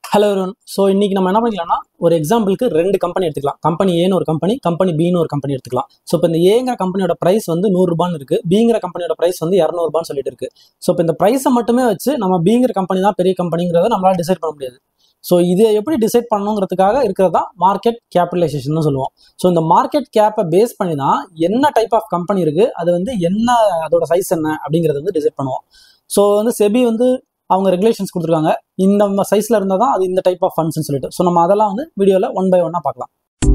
hello everyone so இன்னைக்கு நம்ம என்ன பண்ணிக்கலாம்னா ஒரு எக்ஸாம்பிளுக்கு ரெண்டு கம்பெனி எடுத்துக்கலாம் கம்பெனி ஏன்னு ஒரு கம்பெனி கம்பெனி பின்னு ஒரு கம்பெனி எடுத்துக்கலாம் ஸோ இப்போ இந்த ஏங்கிற கம்பெனியோட பிரைஸ் வந்து நூறுரூபான்னு இருக்கு பிங்கிற கம்பெனியோட பிரைஸ் வந்து இரநூறுபான்னு சொல்லிட்டு இருக்கு ஸோ இப்போ இந்த ப்ரைஸை மட்டுமே வச்சு நம்ம பிங்கிற கம்பெனி தான் பெரிய கம்பெனிங்கிறத நம்மளால டிசைட் பண்ண முடியாது ஸோ இதை எப்படி டிசைட் பண்ணணுங்கிறதுக்காக இருக்கிறது தான் மார்க்கெட் கேபிட்டலைசேஷன் சொல்லுவோம் ஸோ இந்த மார்க்கெட் கேப்பை பேஸ் பண்ணி தான் என்ன டைப் ஆஃப் கம்பெனி இருக்கு அது வந்து என்ன அதோட சைஸ் என்ன அப்படிங்கிறத வந்து டிசைட் பண்ணுவோம் ஸோ வந்து செபி வந்து அவங்க ரெகுலேஷன்ஸ் கொடுத்துருக்காங்க இந்த சைஸ்ல இருந்தால் தான் அது இந்த டைப் ஆஃப் ஃபண்ட்ஸ்னு சொல்லிட்டு ஸோ நம்ம அதெல்லாம் வந்து வீடியோவில் ஒன் பை ஒன்னாக பார்க்கலாம்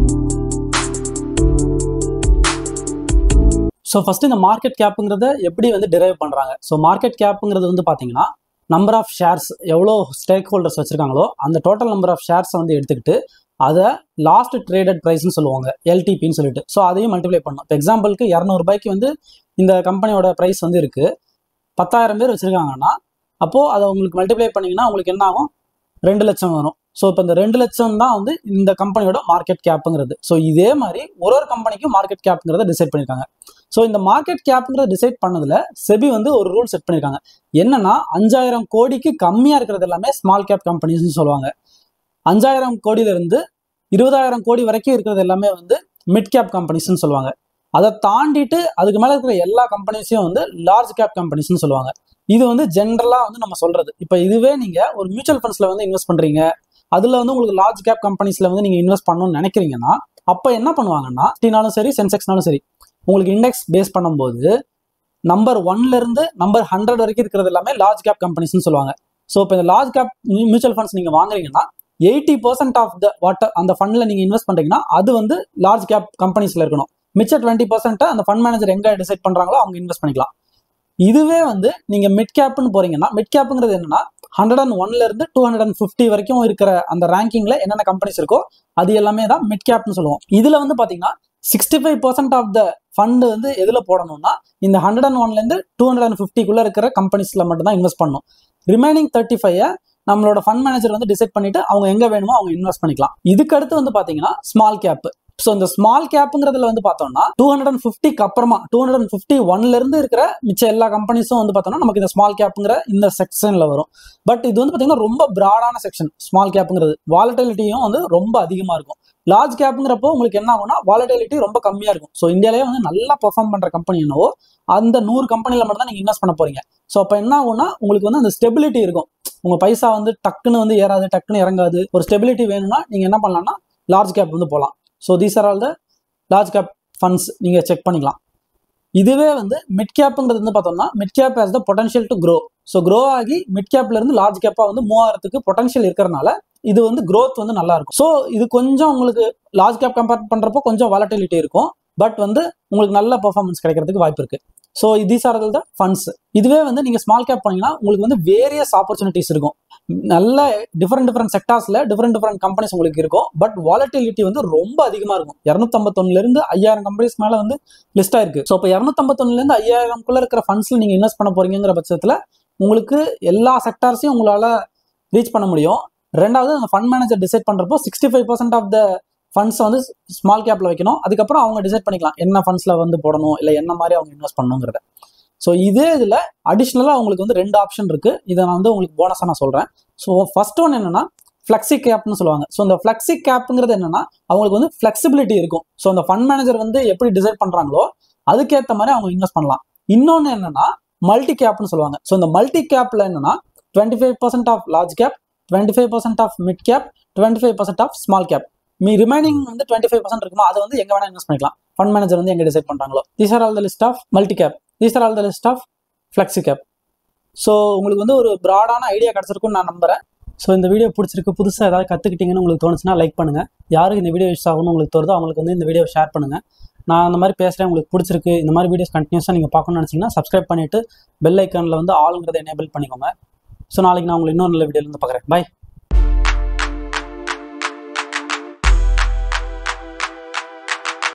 ஸோ ஃபர்ஸ்ட் இந்த மார்க்கெட் கேப்புங்கிறத எப்படி வந்து டிரைவ் பண்ணுறாங்க ஸோ மார்க்கெட் கேப்புங்கிறது வந்து பார்த்தீங்கன்னா நம்பர் ஆஃப் ஷேர்ஸ் எவ்வளோ ஸ்டேக் ஹோல்டர்ஸ் வச்சிருக்காங்களோ அந்த டோட்டல் நம்பர் ஆஃப் ஷேர்ஸை வந்து எடுத்துக்கிட்டு அதை லாஸ்ட் ட்ரேடட் ப்ரைஸ்னு சொல்லுவாங்க எல்டிபின்னு சொல்லிட்டு ஸோ அதையும் மல்டிப்ளை பண்ணணும் இப்போ எக்ஸாம்பிளுக்கு இரநூறுபாய்க்கு வந்து இந்த கம்பெனியோட ப்ரைஸ் வந்து இருக்குது பத்தாயிரம் பேர் வச்சுருக்காங்கன்னா அப்போது அதை உங்களுக்கு மல்டிப்ளை பண்ணிங்கன்னா உங்களுக்கு என்ன ஆகும் ரெண்டு லட்சம் வரும் ஸோ இப்போ இந்த ரெண்டு லட்சம் தான் வந்து இந்த கம்பெனியோட மார்க்கெட் கேப்புங்கிறது ஸோ இதே மாதிரி ஒரு ஒரு கம்பெனிக்கும் மார்க்கெட் கேப்புங்கிறத டிசைட் பண்ணியிருக்காங்க ஸோ இந்த மார்க்கெட் கேப்புங்கிறத டிசைட் பண்ணதுல செபி வந்து ஒரு ரூல் செட் பண்ணியிருக்காங்க என்னன்னா அஞ்சாயிரம் கோடிக்கு கம்மியாக இருக்கிறது எல்லாமே ஸ்மால் கேப் கம்பெனிஸ்னு சொல்லுவாங்க அஞ்சாயிரம் கோடியிலிருந்து இருபதாயிரம் கோடி வரைக்கும் இருக்கிறது எல்லாமே வந்து மிட் கேப் கம்பெனிஸ்னு சொல்லுவாங்க அதை தாண்டிட்டு அதுக்கு மேலே இருக்கிற எல்லா கம்பெனிஸையும் வந்து லார்ஜ் கேப் கம்பெனிஸ்னு சொல்லுவாங்க இது வந்து ஜென்ரலாக வந்து நம்ம சொல்றது இப்போ இதுவே நீங்கள் ஒரு மியூச்சுவல் ஃபண்ட்ஸில் வந்து இன்வெஸ்ட் பண்ணுறீங்க அதில் வந்து உங்களுக்கு லார்ஜ் கேப் கம்பெனிஸில் வந்து நீங்கள் இன்வெஸ்ட் பண்ணணும்னு நினைக்கிறீங்கன்னா அப்போ என்ன பண்ணுவாங்கன்னா ஃபிஃப்டினாலும் சரி சென்செக்ஸ்னாலும் சரி உங்களுக்கு இண்டெக்ஸ் பேஸ் பண்ணும்போது நம்பர் ஒன்ல இருந்து நம்பர் ஹண்ட்ரட் வரைக்கும் இருக்கிறது எல்லாமே லார்ஜ் கேப் கம்பெனிஸ்னு சொல்லுவாங்க ஸோ இப்போ இந்த லார்ஜ் கேப் மியூச்சுவல் ஃபண்ட்ஸ் நீங்கள் வாங்குறீங்கன்னா eighty percent of the water அந்த ஃபண்டில் நீங்கள் இன்வெஸ்ட் பண்ணுறீங்கன்னா அது வந்து லார்ஜ் கேப் கம்பெனிஸில் இருக்கணும் மிச்ச டுவெண்ட்டி பர்சன்ட்டை அந்த ஃபண்ட் மேனேஜர் எங்கே டிசைட் பண்ணுறாங்களோ அவங்க இன்வெஸ்ட் பண்ணிக்கலாம் இதுவே வந்து நீங்க மிட் கேப்னு போறீங்கன்னா மிட் கேப்புங்கிறது என்னன்னா ஹண்ட்ரட் அண்ட் ஒன்ல இருந்து டூ ஹண்ட்ரட் அண்ட் ஃபிஃப்டி வரைக்கும் இருக்கிற அந்த ரேங்கிங்ல என்னென்ன கம்பெனிஸ் இருக்கோ அது எல்லாமே தான் மிட் கேப்னு சொல்லுவோம் இதுல வந்து பாத்தீங்கன்னா sixty five percent of the fund வந்து எதுல போடணும்னா இந்த ஹண்ட்ரட் அண்ட் ஒன்ல இருந்து டூ ஹண்ட்ரட் அண்ட் ஃபிஃப்டிக்குள்ள இருக்கிற கம்பெனிஸ்ல மட்டும் தான் இன்வெஸ்ட் பண்ணணும் ரிமைனிங் தேர்ட்டி ஃபைவ் நம்மளோட ஃபண்ட் மேனேஜர் வந்து டிசைட் பண்ணிட்டு அவங்க எங்க வேணுமோ அவங்க இன்வெஸ்ட் பண்ணிக்கலாம் இதுக்கு அடுத்து வந்து பாத்தீங்கன்னா ஸ்மால் கேப் ஸோ இந்த ஸ்மால் கேப்புங்கிறதுல வந்து பார்த்தோம்னா டூ ஹண்ட்ரட் அண்ட் ஃபிஃப்டிக்கு அப்புறமா டூ ஹண்ட்ரட் அண்ட் ஃபிஃப்டி ஒன்ல இருந்து இருக்கிற மிச்ச எல்லா கம்பெனிஸும் வந்து பார்த்தோம்னா நமக்கு இந்த ஸ்மால் கேப்புங்கிற இந்த செக்ஷன்ல வரும் பட் இது வந்து பார்த்தீங்கன்னா ரொம்ப பிராடான செக்ஷன் ஸ்மால் கேப்புங்கிறது வாலட்டிலிட்டியும் வந்து ரொம்ப அதிகமாக இருக்கும் லார்ஜ் கேப்புங்கிறப்போ உங்களுக்கு என்ன ஆகும்னா வாலட்டிலிட்டி ரொம்ப கம்மியாக இருக்கும் ஸோ இந்தியாவிலேயே வந்து நல்லா பெர்ஃபார்ம் பண்ணுற கம்பெனி என்னவோ அந்த நூறு கம்பெனியில் மட்டும் தான் நீங்கள் இன்வெஸ்ட் பண்ண போறீங்க ஸோ அப்போ என்ன ஆகும்னா உங்களுக்கு வந்து அந்த ஸ்டெபிலிட்டி இருக்கும் உங்க பைசா வந்து டக்குன்னு வந்து ஏறாது டக்குன்னு இறங்காது ஒரு ஸ்டெபிலிட்டி வேணும்னா நீங்க என்ன பண்ணலாம்னா லார்ஜ் கேப் வந்து போகலாம் so these are all the large cap funds நீங்கள் செக் பண்ணிக்கலாம் இதுவே வந்து மிட் கேப்புங்கிறது வந்து பார்த்தோம்னா mid cap has the potential to grow so grow ஆகி மிட் கேப்ல இருந்து லார்ஜ் கேப்பாக வந்து மூவ் ஆகிறதுக்கு பொட்டன்ஷியல் இருக்கிறனால இது வந்து growth வந்து நல்லா இருக்கும் ஸோ இது கொஞ்சம் உங்களுக்கு லார்ஜ் கேப் கம்பேர் பண்ணுறப்போ கொஞ்சம் வாலட்டிலிட்டி இருக்கும் பட் வந்து உங்களுக்கு நல்ல பெர்ஃபார்மன்ஸ் கிடைக்கிறதுக்கு வாய்ப்பு இருக்கு so these are the funds இதுவே வந்து நீங்கள் ஸ்மால் கேப் பண்ணீங்கன்னா உங்களுக்கு வந்து வேரியஸ் ஆப்பர்ச்சுனிட்டிஸ் இருக்கும் நல்ல டிஃப்ரெண்ட் டிஃப்ரெண்ட் செக்டார்ஸ்ல டிஃப்ரெண்ட் டிஃப்ரெண்ட் கம்பெனிஸ் உங்களுக்கு இருக்கும் பட் வாலட்டிலிட்டி வந்து ரொம்ப அதிகமாக இருக்கும் இரநூத்தம்பத்தொன்னுல இருந்து ஐயாயிரம் கம்பெனிஸ் மேலே வந்து லிஸ்ட் ஆயிருக்கு ஸோ இப்போ இரநூத்தம்பத்தொன்னுல இருந்து ஐயாயிரம்குள்ள இருக்கிற ஃபண்ட்ஸ்ல நீங்கள் இன்வெஸ்ட் பண்ண போறீங்கிற பட்சத்தில் உங்களுக்கு எல்லா செக்டார்ஸையும் உங்களால் ரீச் பண்ண முடியும் ரெண்டாவது அந்த ஃபண்ட் மேனேஜர் டிசைட் பண்ணுறப்போ sixty five percent of the funds வந்து ஸ்மால் கேப்ல வைக்கணும் அதுக்கப்புறம் அவங்க டிசைட் பண்ணிக்கலாம் என்ன ஃபண்ட்ஸ்ல வந்து போடணும் இல்லை என்ன மாதிரி அவங்க இன்வெஸ்ட் பண்ணணுங்கிறத ஸோ இதே இதில் அடிஷ்னலாக உங்களுக்கு வந்து ரெண்டு ஆப்ஷன் இருக்கு இதை நான் வந்து உங்களுக்கு போனஸாக நான் சொல்கிறேன் ஸோ ஃபர்ஸ்ட் ஒன் என்னன்னா ஃப்ளெக்ஸி கேப்னு சொல்லுவாங்க ஸோ இந்த ஃப்ளெக்ஸி கேப்புங்கிறது என்னன்னா அவங்களுக்கு வந்து ஃப்ளெக்சிபிலிட்டி இருக்கும் ஸோ அந்த ஃபண்ட் மேனேஜர் வந்து எப்படி டிசைட் பண்ணுறாங்களோ அதுக்கேற்ற மாதிரி அவங்க இன்வெஸ்ட் பண்ணலாம் இன்னொன்று என்னன்னா மல்டி கேப்னு சொல்லுவாங்க ஸோ இந்த மல்டி கேப்ல என்னன்னா twenty five percent of large cap twenty five percent of mid cap twenty five percent of small cap மீ ரிமைனிங் வந்து டுவெண்ட்டி ஃபைவ் பர்சன்ட் இருக்குமோ அதை வந்து எங்க வேணா இன்வெஸ்ட் பண்ணிக்கலாம் ஃபண்ட் மேனேஜர் வந்து எங்க டிசைட் பண்றாங்களோ these are all the list of multi cap these are all the list of flexi cap so உங்களுக்கு வந்து ஒரு ப்ராடான ஐடியா கிடச்சிருக்கும்னு நான் நம்புறேன் ஸோ இந்த வீடியோ பிடிச்சிருக்கு புதுசாக ஏதாவது கற்றுக்கிட்டீங்கன்னு உங்களுக்கு தோணுச்சுன்னா லைக் பண்ணுங்க யாருக்கு இந்த வீடியோ யூஸ் ஆகணும்னு உங்களுக்கு தோணுதோ அவங்களுக்கு வந்து இந்த வீடியோ ஷேர் பண்ணுங்க நான் அந்த மாதிரி பேசுகிறேன் உங்களுக்கு பிடிச்சிருக்கு இந்த மாதிரி வீடியோஸ் கண்டினியூஸாக நீங்கள் பார்க்கணும்னு நினச்சிங்கன்னா சப்ஸ்கிரைப் பண்ணிட்டு பெல் ஐக்கானில் வந்து ஆளுங்கிறத எனேபிள் பண்ணிக்கோங்க ஸோ நாளைக்கு நான் உங்களுக்கு இன்னொரு நல்ல வீடியோவில் வந்து பார்க்குறேன் பை